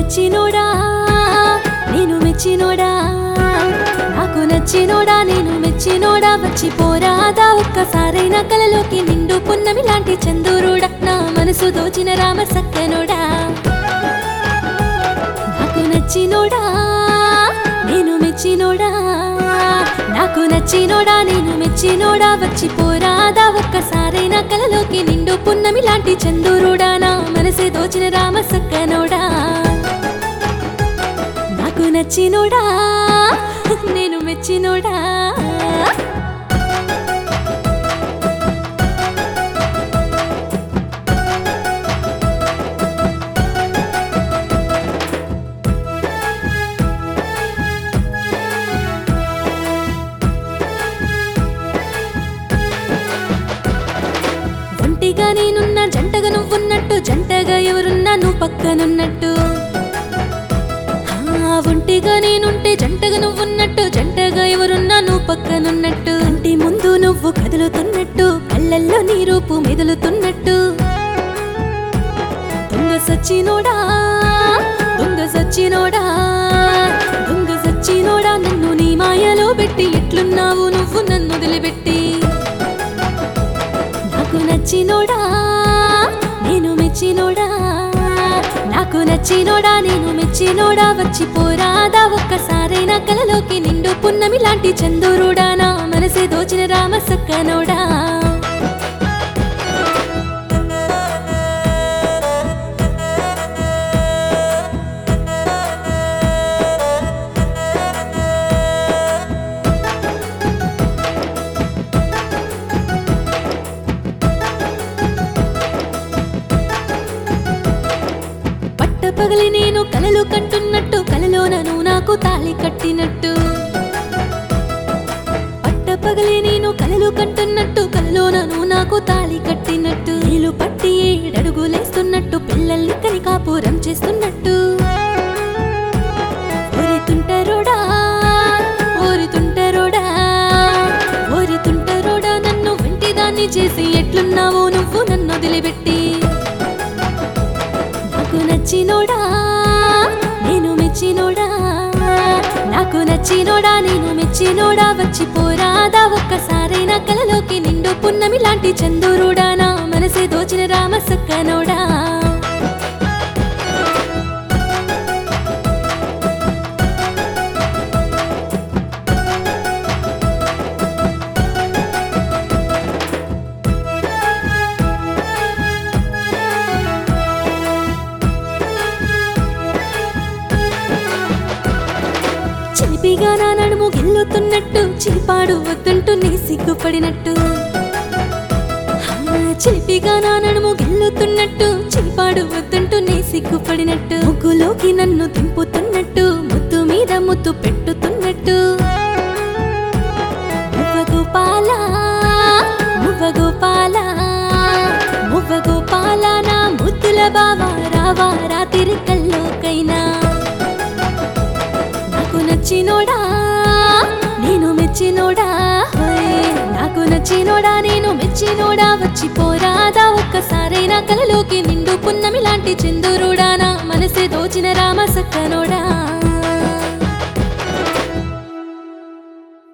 నచ్చినోడా నేను మెచ్చినోడా నాకు నచ్చినోడా నేను మెచ్చినోడా వచ్చి పోరాదా ఒక్కసారైనా కలలోకి నిండు పున్నమి లాంటి చందూరుడా నా మనసు దోచిన రామ సక్కనోడా నాకు నచ్చినోడా నేను మెచ్చినోడా నాకు నచ్చినోడా నేను మెచ్చినోడా వచ్చి పోరాదా ఒక్కసారైనా కలలోకి నిండు పున్నమి లాంటి చందూరుడా నా మనసే దోచిన రామ సక్కనోడా నాకు నచ్చినోడా నేను మెచ్చినోడా ఒంటిగా నేనున్న జంటగా నువ్వున్నట్టు జంటగా ఎవరున్నా నువ్వు పక్కనున్నట్టు ఆ, ఒంటిగా నేనుంటే జంటగా నువ్వున్నట్టు జంటగా ఎవరున్నా నువ్వు పక్కనున్నట్టు అంటి ముందు నువ్వు కదులుతున్నట్టు కళ్ళల్లో నీ రూపు మెదులుతున్నట్టు దొంగ సచ్చినోడా దొంగ సచ్చినోడా దొంగ సచ్చినోడా నన్ను నీ మాయలో పెట్టి ఎట్లున్నావు నువ్వు నన్ను వదిలిపెట్టి నాకు నచ్చినోడా నేను మెచ్చినోడా నాకు నచ్చినోడా నేను మెచ్చినోడా వచ్చి పోరాదా ఒక్కసారైనా కలలోకి నిండు పున్నమి లాంటి చందూరుడా నా మనసే దోచిన రామ సక్కనోడా పట్టపగలి నేను కలలు కంటున్నట్టు కలలోన నువ్వు నాకు తాళి కట్టినట్టు పట్టపగలి నేను కలలు కంటున్నట్టు కలలోన నువ్వు నాకు తాళి కట్టినట్టు నీళ్ళు పట్టి ఏడడుగులేస్తున్నట్టు పిల్లల్ని కని కాపురం చేస్తున్నట్టు ఓరి తుంటరోడా ఓరి తుంటరోడా ఓరి తుంటరోడా నన్ను వెంటిదాన్ని చేసి ఎట్లున్నావో నువ్వు నన్ను వదిలిపెట్టి నాకు నచ్చినోడా నేను మెచ్చినోడా నాకు నచ్చినోడా నేను మెచ్చినోడా వచ్చి పోరాదా ఒక్కసారైనా కలలోకి నిండు పున్నమి లాంటి చందూరుడా నా మనసే దోచిన రామ సక్కనోడా చిలిపిగా నా నడుము గిల్లుతున్నట్టు చిలిపాడు వద్దంటూ నీ సిగ్గుపడినట్టు ఆ, చిలిపిగా నా నడుము గిల్లుతున్నట్టు చిలిపాడు వద్దంటూ నీ సిగ్గుపడినట్టు ముగ్గులోకి నన్ను దింపుతున్నట్టు ముద్దు మీద ముద్దు పెట్టుతున్నట్టు మువ్వ గోపాల మువ్వ గోపాల మువ్వ గోపాల నా ముద్దుల బావా రావా రాత్రి కల్లోకైనా నాకు నచ్చినోడా నేను మెచ్చినోడా హోయ్. నాకు నచ్చినోడా నేను మెచ్చినోడా వచ్చి పోరాదా ఒక్కసారైనా కలలోకి నిండు పున్నమి లాంటి చందూరుడా నా మనసే దోచిన రామ సక్కనోడా